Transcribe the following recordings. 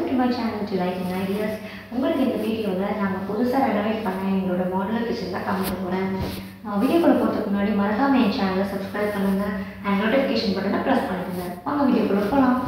to my channel to like and ideas உங்களுக்கு இந்த வீடியோவில் நாங்கள் புதுசாக ரெனோவேட் பண்ண எங்களோட மாடலர் கிச்சன் தான் காமிக்க போகிறேன் வீடியோக்குள்ள போகிறதுக்கு முன்னாடி மறக்காம என் சேனலை சப்ஸ்கிரைப் பண்ணுங்கள் அண்ட் நோட்டிஃபிகேஷன் பட்டனை ப்ரெஸ் பண்ணுங்க வாங்க வீடியோக்குள்ள போகலாம்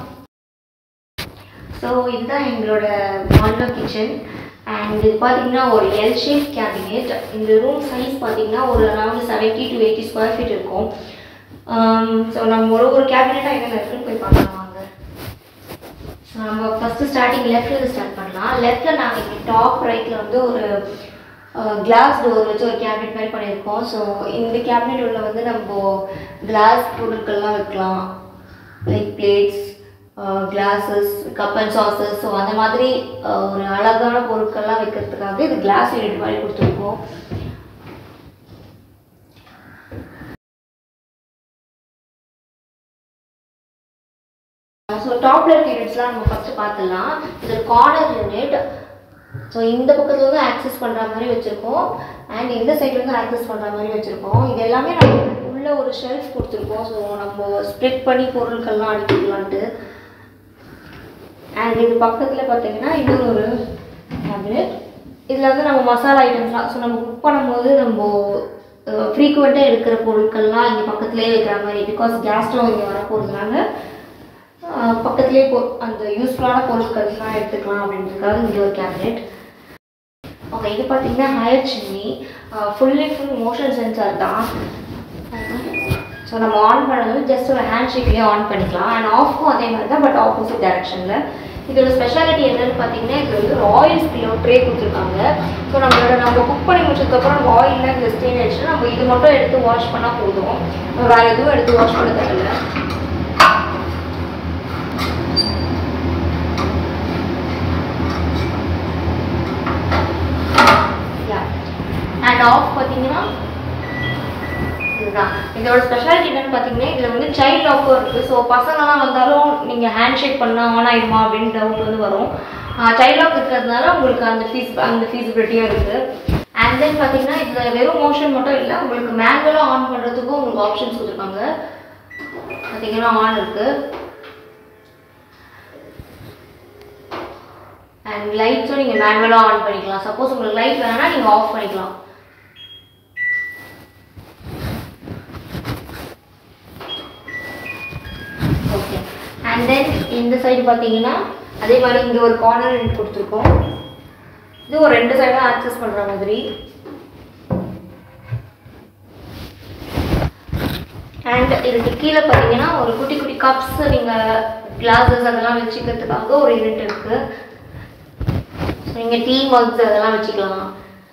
ஸோ இதுதான் எங்களோட மாடலர் கிச்சன் அண்ட் இது பார்த்தீங்கன்னா ஒரு எல் ஷேப் கேபினெட் இந்த ரூம் சைஸ் பார்த்தீங்கன்னா ஒரு around seventy to eighty square feet இருக்கும் ஸோ நம்ம ஒரு ஒரு கேபினெட்டாக என்னென்ன இருக்குன்னு போய் பார்க்கலாம் வாங்க ஸோ நம்ம ஃபஸ்ட்டு ஸ்டார்டிங் லெஃப்ட்டில் ஸ்டார்ட் பண்ணலாம் லெஃப்ட்டில் நாங்கள் இங்கே டாப் ரைட்டில் வந்து ஒரு கிளாஸ் டோர் வச்சு ஒரு கேபினெட் மாதிரி பண்ணியிருக்கோம் ஸோ இந்த கேபினெட் உள்ள வந்து நம்ம கிளாஸ் பொருட்கள்லாம் வைக்கலாம் like plates glasses cup and சாசஸ் ஸோ அந்த மாதிரி அஹ், ஒரு அழகான பொருட்கள்லாம் வைக்கிறதுக்காக இது கிளாஸ் யூனிட் மாதிரி கொடுத்துருக்கோம் ஸோ டாப்ல இருக்க யூனிட்ஸ்லாம் நம்ம ஃபஸ்ட்டு பார்த்துடலாம் இது கார்னர் யூனிட் ஸோ இந்த பக்கத்துல இருந்து ஆக்சஸ் பண்ணுற மாதிரி வச்சுருக்கோம் அண்ட் இந்த சைட்ல இருந்து ஆக்சஸ் பண்ணுற மாதிரி வச்சுருக்கோம் இது எல்லாமே நம்ம உள்ள ஒரு ஷெல்ஃப் கொடுத்துருக்கோம் ஸோ நம்ம ஸ்ப்ளிட் பண்ணி பொருட்கள்லாம் அடுக்கிக்கலான்ட்டு அண்ட் இது பக்கத்தில் பார்த்தீங்கன்னா இன்னொரு ஒரு கேபினெட் இதில் வந்து நம்ம மசாலா ஐட்டம்ஸ்லாம் ஸோ நம்ம குக் பண்ணும்போது நம்ம ஃப்ரீக்குவெண்ட்டாக எடுக்கிற பொருட்கள்லாம் இங்கே பக்கத்துலேயே வைக்கிற மாதிரி பிகாஸ் கேஸ் ஸ்டவ் இங்கே வரப்போகிறதுனால அஹ், பக்கத்துலேயே பொ அந்த யூஸ்ஃபுல்லான பொருட்கள்லாம் எடுத்துக்கலாம் அப்படின்றதுக்காக இங்கே ஒரு கேபினெட் ஓகே இது பார்த்தீங்கன்னா Haier chimney fully full motion sensor தான் ஸோ நம்ம ஆன் பண்ணது ஜஸ்ட் ஒரு ஹேண்ட் ஷேக்லேயே ஆன் பண்ணிக்கலாம் அண்ட் ஆஃபும் அதே மாதிரி தான் பட் ஆப்போசிட் டைரக்ஷனில் இதோட ஸ்பெஷாலிட்டி என்னன்னு பார்த்தீங்கன்னா இது வந்து ஒரு ஆயில் ஸ்பில்லோ ட்ரே கொடுத்துருக்காங்க ஸோ நம்மளோட நம்ம குக் பண்ணி முடிச்சதுக்கப்புறம் நம்ம ஆயிலில் இந்த ஸ்டெயின் ஆயிடுச்சுன்னா நம்ம இது மட்டும் எடுத்து வாஷ் பண்ணால் போதும் நம்ம வேறு எதுவும் எடுத்து வாஷ் பண்ண தேவையில்ல அண்ட் ஆஃப் பார்த்தீங்கன்னா இதுதான் இதோட ஸ்பெஷாலிட்டி என்னன்னு பார்த்தீங்கன்னா இதில் வந்து சைல்ட் லாக்கும் இருக்குது ஸோ பசங்கலாம் வந்தாலும் நீங்கள் ஹேண்ட் ஷேக் பண்ணால் ஆன் ஆயிடுமா அப்படின்னு டவுட் வந்து வரும் சைல்ட் லாக் இருக்கிறதுனால உங்களுக்கு அந்த ஃபீஸ் அந்த ஃபீஸிபிலிட்டியும் இருக்குது அண்ட் தென் பார்த்தீங்கன்னா இதில் வெறும் மோஷன் மட்டும் இல்லை உங்களுக்கு மேனுவலாக ஆன் பண்ணுறதுக்கும் உங்களுக்கு ஆப்ஷன்ஸ் கொடுத்துருக்காங்க பார்த்தீங்கன்னா ஆன் இருக்குது அண்ட் லைட்ஸும் நீங்கள் மேனுவலாக ஆன் பண்ணிக்கலாம் சப்போஸ் உங்களுக்கு லைட் வேணால் நீங்கள் ஆஃப் பண்ணிக்கலாம் ஓகே அண்ட் தென் இந்த சைடு பார்த்தீங்கன்னா அதே மாதிரி இங்கே ஒரு கார்னர் ரெண்டு கொடுத்துருக்கோம் இது ஒரு ரெண்டு சைடும் ஆக்சஸ் பண்ணுற மாதிரி அண்ட் இதுக்கு கீழே பார்த்தீங்கன்னா ஒரு குட்டி குட்டி கப்ஸ் நீங்கள் கிளாஸஸ் அதெல்லாம் வச்சுக்கிறதுக்காக ஒரு யூனிட் இருக்குது ஸோ நீங்கள் டீ மக்ஸ் அதெல்லாம் வச்சுக்கலாம்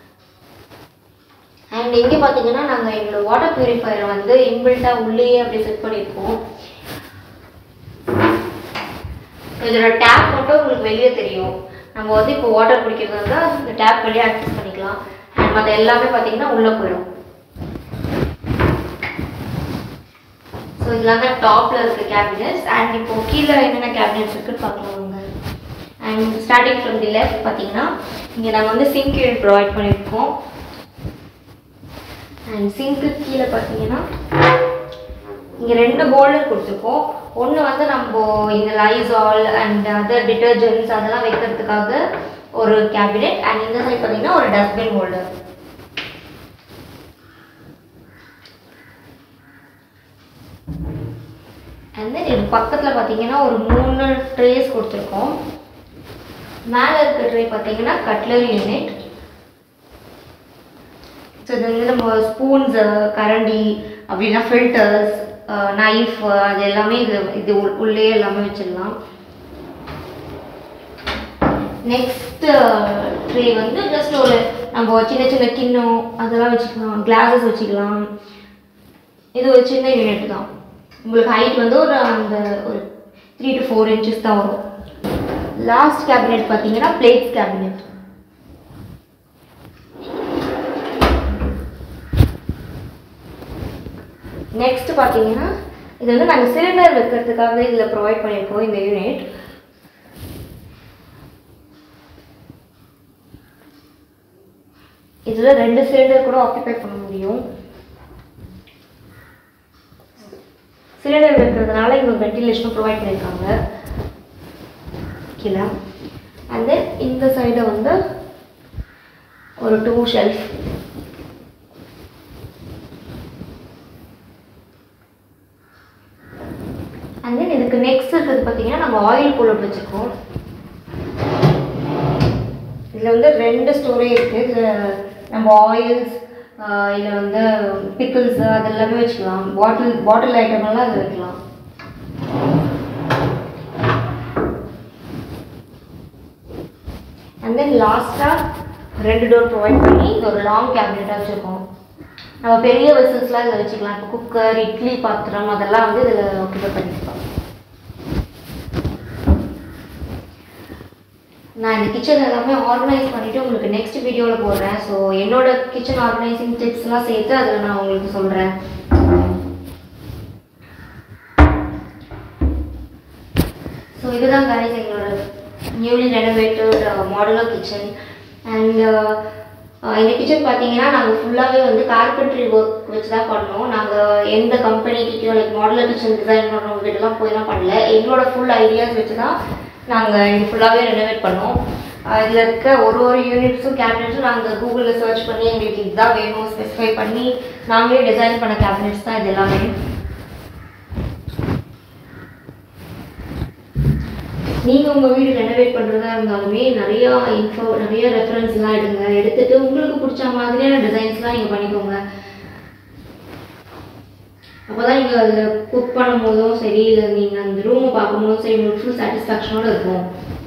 அண்ட் இங்கே பார்த்தீங்கன்னா நாங்கள் எங்களோட வாட்டர் பியூரிஃபையரை வந்து இன்பில்ட்டாக உள்ளேயே அப்படி செட் பண்ணியிருக்கோம் இதோட டேப் மட்டும் உங்களுக்கு வெளியே தெரியும் நம்ம வந்து இப்போ வாட்டர் குடிக்கிறதா இருந்தால் இந்த டேப் வெளியே ஆக்சஸ் பண்ணிக்கலாம் அண்ட் மற்ற எல்லாமே பார்த்தீங்கன்னா உள்ளே போயிடும் ஸோ இதெல்லாம் தான் டாப்பில் இருக்க கேபினட்ஸ் அண்ட் இப்போ கீழே என்னென்ன கேபினட்ஸ் இருக்குன்னு பார்க்கலாம் வாங்க and starting from the left பார்த்தீங்கன்னா இங்கே நாங்கள் வந்து சிங்க் யூனிட் ப்ரொவைட் பண்ணியிருக்கோம் அண்ட் சிங்க்கு கீழே பார்த்தீங்கன்னா இங்கே ரெண்டு ஹோல்டர் கொடுத்துருக்கோம் ஒன்று வந்து நம்ம இந்த லைசால் அண்ட் அதர் டிட்டர்ஜென்ட்ஸ் அதெல்லாம் வைக்கிறதுக்காக ஒரு கேபினெட் அண்ட் இந்த சைடு பார்த்தீங்கன்னா ஒரு டஸ்ட்பின் ஹோல்டர் அண்ட் தென் இது பக்கத்தில் பார்த்தீங்கன்னா ஒரு மூணு ட்ரேஸ் கொடுத்துருக்கோம் மேலே இருக்க ட்ரே பார்த்தீங்கன்னா கட்லரி யூனிட் ஸோ இது வந்து நம்ம ஸ்பூன்ஸு கரண்டி அப்படின்னா ஃபில்டர்ஸ் நைஃப் அது எல்லாமே இது இது உள்- உள்ளே எல்லாமே வச்சிடலாம் நெக்ஸ்ட் ட்ரே வந்து ஜஸ்ட் ஒரு நம்ம சின்ன சின்ன கிண்ணம் அதெல்லாம் வச்சுக்கலாம் கிளாஸஸ் வச்சுக்கலாம் இது ஒரு சின்ன யூனிட் தான் உங்களுக்கு ஹைட் வந்து ஒரு அந்த ஒரு த்ரீ டு ஃபோர் இன்ச்சஸ் தான் வரும் லாஸ்ட் கேபினெட் பார்த்தீங்கன்னா பிளேட்ஸ் கேபினெட் நெக்ஸ்ட் பார்த்தீங்கன்னா இது வந்து நாங்கள் சிலிண்டர் வைக்கிறதுக்காக இதில் ப்ரொவைட் பண்ணியிருக்கோம் இந்த யூனிட் இதில் ரெண்டு சிலிண்டர் கூட ஆக்குபை பண்ண முடியும் சிலிண்டர் வைக்கிறதுனால இவங்க வென்டிலேஷனும் ப்ரொவைட் பண்ணியிருக்காங்க கீழே அண்ட் தென் இந்த சைடை வந்து ஒரு டூ ஷெல்ஃப் அண்ட் தென் இதுக்கு நெக்ஸ்ட் இருக்கிறது பார்த்தீங்கன்னா நம்ம ஆயில் கூலர் வச்சுருக்கோம் இதில் வந்து ரெண்டு ஸ்டோரேஜ் இருக்குது இதில் நம்ம ஆயில்ஸ் இதில் வந்து பிக்கிள்ஸ் அது எல்லாமே வச்சுக்கலாம் பாட்டில் பாட்டில் ஐட்டம் எல்லாம் அதில் வைக்கலாம் அண்ட் தென் லாஸ்ட்டாக ரெண்டு டோர் ப்ரொவைட் பண்ணி இது ஒரு லாங் கேபினெட்டாக வச்சுருக்கோம் நம்ம பெரிய வெசல்ஸ்லாம் இதில் வச்சுக்கலாம் இப்போ குக்கர் இட்லி பாத்திரம் அதெல்லாம் வந்து இதில் ஆக்குபை பண்ணிக்கலாம் நான் இந்த கிச்சன் எல்லாமே ஆர்கனைஸ் பண்ணிவிட்டு உங்களுக்கு நெக்ஸ்ட் வீடியோவில் போடுறேன் ஸோ என்னோட கிச்சன் ஆர்கனைசிங் டிப்ஸ்லாம் சேர்த்து அதில் நான் உங்களுக்கு சொல்கிறேன் ஸோ இதுதான் guys எங்களோட newly renovated modular kitchen and இந்த கிச்சன் பார்த்தீங்கன்னா நாங்கள் ஃபுல்லாகவே வந்து கார்பெண்ட்ரி ஒர்க் வச்சு தான் பண்ணோம் நாங்கள் எந்த கம்பெனிக்கிட்டயோ லைக் மாடலர் கிச்சன் டிசைன் பண்ணுறவங்க கிட்டலாம் போய்லாம் பண்ணல எங்களோட ஃபுல் ஐடியாஸ் வச்சு தான் நாங்கள் இது ஃபுல்லாகவே ரெனோவேட் பண்ணோம் இதில் இருக்க ஒரு ஒரு யூனிட்ஸும் கேபினெட்ஸும் நாங்கள் கூகுளில் சர்ச் பண்ணி எங்களுக்கு இதுதான் வேணும் ஸ்பெசிஃபை பண்ணி நாங்களே டிசைன் பண்ண கேபினெட்ஸ் தான் இது எல்லாமே நீங்கள் உங்கள் வீடு ரெனோவேட் பண்ணுறதா இருந்தாலுமே நிறையா இன்ஃபோ நிறைய ரெஃபரன்ஸ்லாம் எடுங்க எடுத்துட்டு உங்களுக்கு பிடிச்ச மாதிரியான டிசைன்ஸ்லாம் நீங்கள் பண்ணிக்கோங்க அப்போ தான் நீங்கள் அதில் குக் பண்ணும்போதும் சரி இல்லை நீங்கள் அந்த ரூமை பார்க்கும்போதும் சரி உங்களுக்கு ஃபுல் சாட்டிஸ்ஃபேக்ஷனோடு இருக்கும்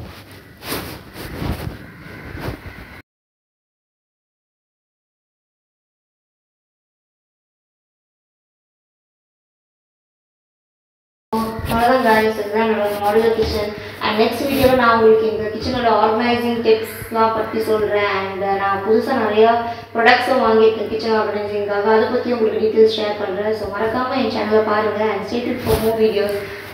அவ்வளோதான் guys இதுதான் என்னோட மாடலர் கிச்சன் அண்ட் நெக்ஸ்ட் வீடியோவில் நான் உங்களுக்கு இந்த கிச்சனோட ஆர்கனைசிங் டிப்ஸ்லாம் பற்றி சொல்கிறேன் அண்ட் நான் புதுசாக நிறையா ப்ராடக்ட்ஸும் வாங்கியிருக்கேன் கிச்சன் ஆர்கனைசிங்காக அதை பற்றி உங்களுக்கு டீட்டெயில்ஸ் ஷேர் பண்ணுறேன் ஸோ மறக்காமல் என் சேனலை பாருங்கள் and stated for more videos